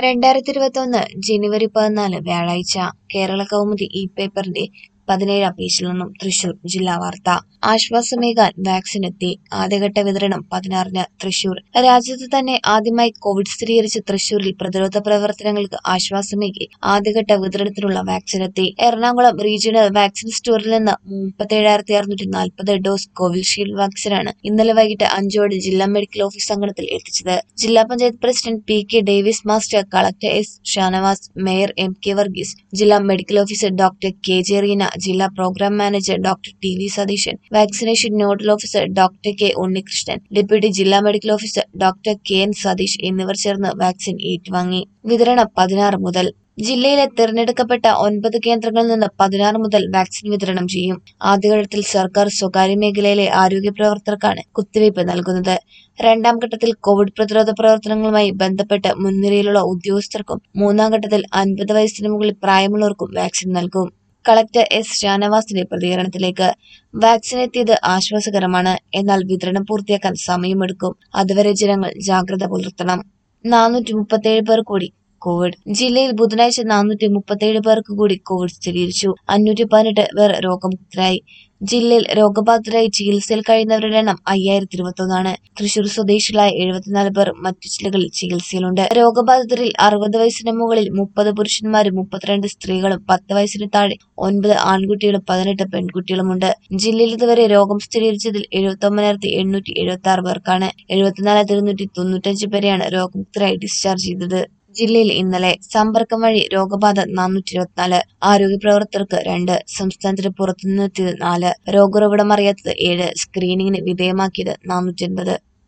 രണ്ടായിരത്തി ഇരുപത്തൊന്ന് ജനുവരി പതിനാല് വ്യാഴാഴ്ച കേരള കൗമുദി ഈ പേപ്പറിന്റെ പതിനേഴാം പേജിൽ നിന്നും തൃശൂർ ജില്ലാ വാർത്ത ആശ്വാസമേകാൻ വാക്സിൻ എത്തി ആദ്യഘട്ട വിതരണം പതിനാറിന് തൃശൂർ രാജ്യത്ത് തന്നെ ആദ്യമായി കോവിഡ് സ്ഥിരീകരിച്ച തൃശൂരിൽ പ്രതിരോധ പ്രവർത്തനങ്ങൾക്ക് ആശ്വാസമേകി ആദ്യഘട്ട വിതരണത്തിനുള്ള വാക്സിൻ എത്തി എറണാകുളം റീജിയണൽ വാക്സിൻ സ്റ്റോറിൽ നിന്ന് മുപ്പത്തേഴായിരത്തി അറുന്നൂറ്റി നാൽപ്പത് ഡോസ് കോവിഷീൽഡ് വാക്സിനാണ് ഇന്നലെ വൈകിട്ട് അഞ്ചോടെ ജില്ലാ മെഡിക്കൽ ഓഫീസ് അങ്കണത്തിൽ എത്തിച്ചത് ജില്ലാ panchayat president P K Davis master collector S Shanavas mayor M K Varghese ജില്ലാ medical officer doctor K J Reena ജില്ലാ programme manager doctor T V Satheesan vaccination nodal officer doctor K Unnikrishnan deputy ജില്ലാ medical officer doctor K N Satheesh എന്നിവർ ചേർന്ന് vaccine ഏറ്റുവാങ്ങി വിതരണം പതിനാറ് മുതൽ ജില്ലയിലെ തിരഞ്ഞെടുക്കപ്പെട്ട ഒൻപത് കേന്ദ്രങ്ങളിൽ നിന്ന് പതിനാറ് മുതൽ വാക്സിൻ വിതരണം ചെയ്യും ആദ്യഘട്ടത്തിൽ സർക്കാർ സ്വകാര്യ മേഖലയിലെ ആരോഗ്യ പ്രവർത്തകർക്കാണ് കുത്തിവയ്പ് നൽകുന്നത് രണ്ടാം ഘട്ടത്തിൽ കോവിഡ് പ്രതിരോധ പ്രവർത്തനങ്ങളുമായി ബന്ധപ്പെട്ട് മുൻനിരയിലുള്ള ഉദ്യോഗസ്ഥർക്കും മൂന്നാം ഘട്ടത്തിൽ അൻപത് വയസ്സിന് മുകളിൽ പ്രായമുള്ളവർക്കും വാക്സിൻ നൽകും കളക്ടർ എസ് ഷാനവാസിന്റെ പ്രതികരണത്തിലേക്ക് വാക്സിൻ എത്തിയത് ആശ്വാസകരമാണ് എന്നാൽ വിതരണം പൂർത്തിയാക്കാൻ സമയമെടുക്കും അതുവരെ ജനങ്ങൾ ജാഗ്രത പുലർത്തണം നാനൂറ്റി മുപ്പത്തേഴ് പേർ കൂടി കോവിഡ് ജില്ലയിൽ ബുധനാഴ്ച നാനൂറ്റി മുപ്പത്തേഴ് പേർക്ക് കൂടി കോവിഡ് സ്ഥിരീകരിച്ചു അഞ്ഞൂറ്റി പതിനെട്ട് പേർ രോഗമുക്തരായി ജില്ലയിൽ രോഗബാധിതരായി ചികിത്സയിൽ കഴിയുന്നവരുടെ എണ്ണം അയ്യായിരത്തി ഇരുപത്തൊന്നാണ് തൃശൂർ സ്വദേശികളായ എഴുപത്തിനാല് പേർ മറ്റു ജില്ലകളിൽ ചികിത്സയിലുണ്ട് രോഗബാധിതരിൽ അറുപത് വയസ്സിന് മുകളിൽ മുപ്പത് പുരുഷന്മാരും മുപ്പത്തിരണ്ട് സ്ത്രീകളും പത്ത് വയസ്സിന് താഴെ ഒൻപത് ആൺകുട്ടികളും പതിനെട്ട് പെൺകുട്ടികളുമുണ്ട് ജില്ലയിൽ ഇതുവരെ രോഗം സ്ഥിരീകരിച്ചതിൽ എഴുപത്തി ഒമ്പതിനായിരത്തി എണ്ണൂറ്റി എഴുപത്തി ആറ് പേർക്കാണ് എഴുപത്തിനാലായിരത്തി ഇരുന്നൂറ്റി തൊണ്ണൂറ്റഞ്ച് പേരെയാണ് രോഗമുക്തരായി ഡിസ്ചാർജ് ചെയ്തത് ജില്ലയിൽ ഇന്നലെ സമ്പർക്കം വഴി രോഗബാധ നാനൂറ്റി ഇരുപത്തിനാല് ആരോഗ്യ പ്രവർത്തകർക്ക് രണ്ട് സംസ്ഥാനത്തിന് പുറത്തുനിന്നെത്തിയത് നാല് രോഗുറവിടം അറിയാത്തത് ഏഴ് സ്ക്രീനിങ്ങിന് വിധേയമാക്കിയത് നാനൂറ്റി അൻപത്